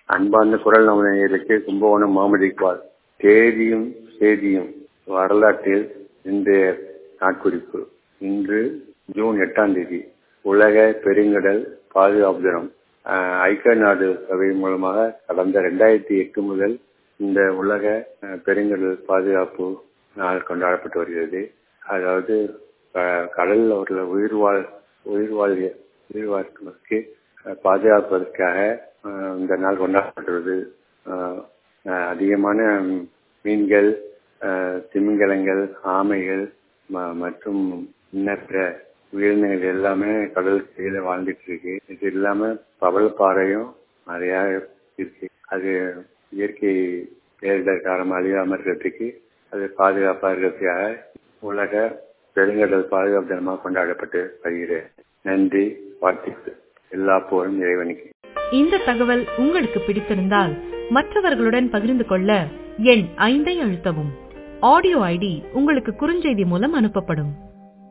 அன்பார்ந்த குரல் நவனையர்களுக்கு கும்பகோணம் முகமது இக்பால் தேதியும் செய்தியும் வரலாற்றில் இன்றைய நாட்குறிப்பு இன்று ஜூன் எட்டாம் தேதி உலக பெருங்கடல் பாதுகாப்பு தினம் அஹ், ஐக்கிய நாடு சபை மூலமாக கடந்த ரெண்டாயிரத்தி எட்டு முதல் இந்த உலக அஹ், பெருங்கடல் பாதுகாப்பு நாள் கொண்டாடப்பட்டு வருகிறது அதாவது அஹ், கடல்ல உள்ள உயிர் வாழ் உயிர் வாழ் உயிர் வாழ்க்கைக்கு அஹ், பாதுகாப்பதற்காக அஹ், இந்த நாள் கொண்டாடப்பட்டுள்ளது அஹ், அஹ், அதிகமான ம், மீன்கள் அஹ், திமிங்கலங்கள் ஆமைகள் ம- மற்றும் எண்ணற்ற உயிரினங்கள் எல்லாமே கடல் கீழே வாழ்ந்துட்டு இருக்கு இது இல்லாம பவளப்பாறையும் நிறைய இருக்கு அது இயற்கை பேரிடர் காரணம் அழியாம இருக்கிறதுக்கு அது பாதுகாப்பா இருக்கிறதுக்காக உலக பெருங்கடல் பாதுகாப்பு தினமாக கொண்டாடப்பட்டு வருகிறது நன்றி வாழ்த்துக்கள் எல்லா போரும் இறைவனுக்கு இந்த தகவல் உங்களுக்கு பிடித்திருந்தால் மற்றவர்களுடன் பகிர்ந்து கொள்ள எண் ஐந்தை அழுத்தவும் ஆடியோ ஐடி உங்களுக்கு குறுஞ்செய்தி மூலம் அனுப்பப்படும்